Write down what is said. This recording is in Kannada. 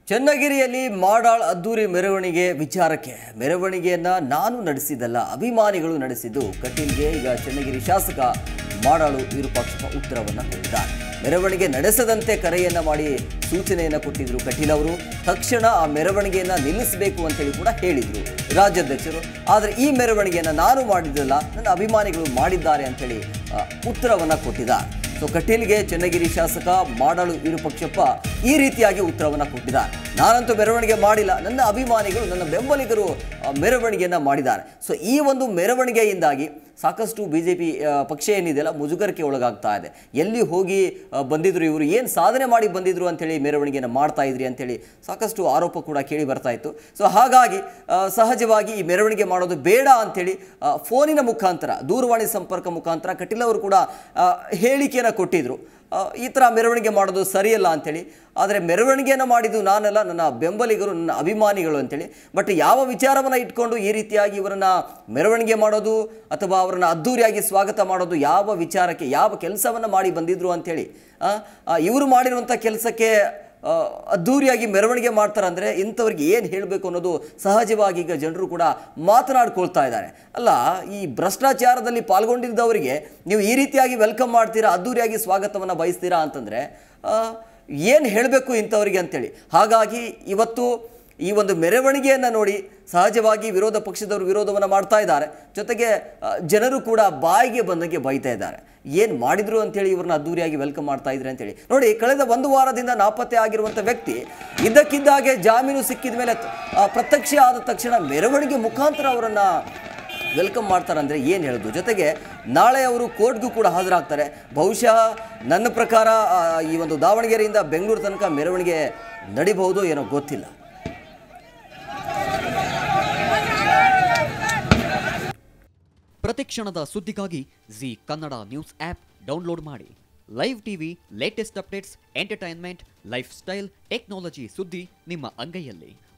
ಚನ್ನಗಿರಿಯಲ್ಲಿ ಮಾಡಾಳ್ ಅದ್ದೂರಿ ಮೆರವಣಿಗೆ ವಿಚಾರಕ್ಕೆ ಮೆರವಣಿಗೆಯನ್ನ ನಾನು ನಡೆಸಿದಲ್ಲ ಅಭಿಮಾನಿಗಳು ನಡೆಸಿದ್ದು ಕಟೀಲ್ಗೆ ಈಗ ಚನ್ನಗಿರಿ ಶಾಸಕ ಮಾಡಾಳು ವಿರೂಪಾಕ್ಷಪ್ಪ ಉತ್ತರವನ್ನ ಕೊಟ್ಟಿದ್ದಾರೆ ಮೆರವಣಿಗೆ ನಡೆಸದಂತೆ ಕರೆಯನ್ನ ಮಾಡಿ ಸೂಚನೆಯನ್ನ ಕೊಟ್ಟಿದ್ರು ಕಟೀಲ್ ಅವರು ತಕ್ಷಣ ಆ ಮೆರವಣಿಗೆಯನ್ನ ನಿಲ್ಲಿಸಬೇಕು ಅಂತೇಳಿ ಕೂಡ ಹೇಳಿದ್ರು ರಾಜ್ಯಾಧ್ಯಕ್ಷರು ಆದರೆ ಈ ಮೆರವಣಿಗೆಯನ್ನ ನಾನು ಮಾಡಿದ್ದಲ್ಲ ನನ್ನ ಅಭಿಮಾನಿಗಳು ಮಾಡಿದ್ದಾರೆ ಅಂತೇಳಿ ಆ, ಉತ್ತರವನ್ನ ಕೊಟ್ಟಿದ್ದಾರೆ ಸೊ ಕಟೀಲ್ಗೆ ಚನ್ನಗಿರಿ ಶಾಸಕ ಮಾಡಾಳು ವಿರೂಪಾಕ್ಷಪ್ಪ ಈ ರೀತಿಯಾಗಿ ಉತ್ತರವನ್ನು ಕೊಟ್ಟಿದ್ದಾರೆ ನಾನಂತೂ ಮೆರವಣಿಗೆ ಮಾಡಿಲ್ಲ ನನ್ನ ಅಭಿಮಾನಿಗಳು ನನ್ನ ಬೆಂಬಲಿಗರು ಆ, ಮೆರವಣಿಗೆಯನ್ನ ಮಾಡಿದ್ದಾರೆ ಸೊ ಈ ಒಂದು ಮೆರವಣಿಗೆಯಿಂದಾಗಿ ಸಾಕಷ್ಟು ಬಿ ಜೆ ಪಿ ಪಕ್ಷ ಏನಿದೆಯಲ್ಲ ಮುಜುಗರಕ್ಕೆ ಒಳಗಾಗ್ತಾ ಇದೆ ಎಲ್ಲಿ ಹೋಗಿ ಆ, ಬಂದಿದ್ರು ಇವರು ಏನು ಸಾಧನೆ ಮಾಡಿ ಬಂದಿದ್ರು ಅಂತೇಳಿ ಮೆರವಣಿಗೆಯನ್ನು ಮಾಡ್ತಾ ಇದ್ರಿ ಅಂತೇಳಿ ಸಾಕಷ್ಟು ಆರೋಪ ಕೂಡ ಕೇಳಿ ಬರ್ತಾ ಇತ್ತು ಸೊ ಹಾಗಾಗಿ ಆ, ಸಹಜವಾಗಿ ಈ ಮೆರವಣಿಗೆ ಮಾಡೋದು ಬೇಡ ಅಂತೇಳಿ ಆ, ಫೋನಿನ ಮುಖಾಂತರ ದೂರವಾಣಿ ಸಂಪರ್ಕ ಮುಖಾಂತರ ಕಟೀಲ್ ಅವರು ಕೂಡ ಆ, ಹೇಳಿಕೆಯನ್ನು ಕೊಟ್ಟಿದ್ರು ಆ, ಈ ಥರ ಮೆರವಣಿಗೆ ಮಾಡೋದು ಸರಿಯಲ್ಲ ಅಂತೇಳಿ ಆದರೆ ಮೆರವಣಿಗೆಯನ್ನು ಮಾಡಿದ್ದು ನಾನಲ್ಲ ನನ್ನ ಬೆಂಬಲಿಗರು ನನ್ನ ಅಭಿಮಾನಿಗಳು ಅಂತೇಳಿ ಬಟ್ ಯಾವ ವಿಚಾರವನ್ನು ಇಟ್ಕೊಂಡು ಈ ರೀತಿಯಾಗಿ ಇವರನ್ನು ಮೆರವಣಿಗೆ ಮಾಡೋದು ಅಥವಾ ಅವರನ್ನು ಅದ್ಧೂರಿಯಾಗಿ ಸ್ವಾಗತ ಮಾಡೋದು ಯಾವ ವಿಚಾರಕ್ಕೆ ಯಾವ ಕೆಲಸವನ್ನು ಮಾಡಿ ಬಂದಿದ್ರು ಅಂತೇಳಿ ಆ, ಆ, ಇವರು ಮಾಡಿರುವಂಥ ಕೆಲಸಕ್ಕೆ ಆ, ಅದ್ಧೂರಿಯಾಗಿ ಮೆರವಣಿಗೆ ಮಾಡ್ತಾರಂದ್ರೆ ಇಂಥವ್ರಿಗೆ ಏನು ಹೇಳಬೇಕು ಅನ್ನೋದು ಸಹಜವಾಗಿ ಈಗ ಜನರು ಕೂಡ ಮಾತನಾಡ್ಕೊಳ್ತಾ ಇದ್ದಾರೆ ಅಲ್ಲ ಈ ಭ್ರಷ್ಟಾಚಾರದಲ್ಲಿ ಪಾಲ್ಗೊಂಡಿದ್ದವರಿಗೆ ನೀವು ಈ ರೀತಿಯಾಗಿ ವೆಲ್ಕಮ್ ಮಾಡ್ತೀರಾ ಅದ್ಧೂರಿಯಾಗಿ ಸ್ವಾಗತವನ್ನು ಬಯಸ್ತೀರಾ ಅಂತಂದರೆ ಏನು ಹೇಳಬೇಕು ಇಂಥವರಿಗೆ ಅಂತೇಳಿ ಹಾಗಾಗಿ ಇವತ್ತು ಈ ಒಂದು ಮೆರವಣಿಗೆಯನ್ನು ನೋಡಿ ಸಹಜವಾಗಿ ವಿರೋಧ ಪಕ್ಷದವರು ವಿರೋಧವನ್ನು ಮಾಡ್ತಾ ಇದ್ದಾರೆ ಜೊತೆಗೆ ಆ, ಜನರು ಕೂಡ ಬಾಯಿಗೆ ಬಂದಂಗೆ ಬೈತಾ ಇದ್ದಾರೆ ಏನು ಮಾಡಿದ್ರು ಅಂತೇಳಿ ಇವ್ರನ್ನ ಅದ್ದೂರಿಯಾಗಿ ವೆಲ್ಕಮ್ ಮಾಡ್ತಾ ಇದ್ರೆ ಅಂತೇಳಿ ನೋಡಿ ಕಳೆದ ಒಂದು ವಾರದಿಂದ ನಾಪತ್ತೆ ಆಗಿರುವಂಥ ವ್ಯಕ್ತಿ ಇದ್ದಕ್ಕಿದ್ದಾಗೆ ಜಾಮೀನು ಸಿಕ್ಕಿದ ಮೇಲೆ ಆ, ಪ್ರತ್ಯಕ್ಷ ಆದ ತಕ್ಷಣ ಮೆರವಣಿಗೆ ಮುಖಾಂತರ ಅವರನ್ನು ವೆಲ್ಕಮ್ ಮಾಡ್ತಾರಂದ್ರೆ ಏನು ಹೇಳೋದು ಜೊತೆಗೆ ನಾಳೆ ಅವರು ಕೋರ್ಟ್ಗೂ ಕೂಡ ಹಾಜರಾಗ್ತಾರೆ ಬಹುಶಃ ನನ್ನ ಪ್ರಕಾರ ಆ, ಈ ಒಂದು ದಾವಣಗೆರೆಯಿಂದ ಬೆಂಗಳೂರು ತನಕ ಮೆರವಣಿಗೆ ನಡಿಬಹುದು ಏನೋ ಗೊತ್ತಿಲ್ಲ ಪ್ರತಿಕ್ಷಣದ ಸುದ್ದಿಗಾಗಿ Zee Kannada news app download ಮಾಡಿ live TV latest updates entertainment lifestyle technology ಸುದ್ದಿ ನಿಮ್ಮ ಅಂಗೈಯಲ್ಲಿ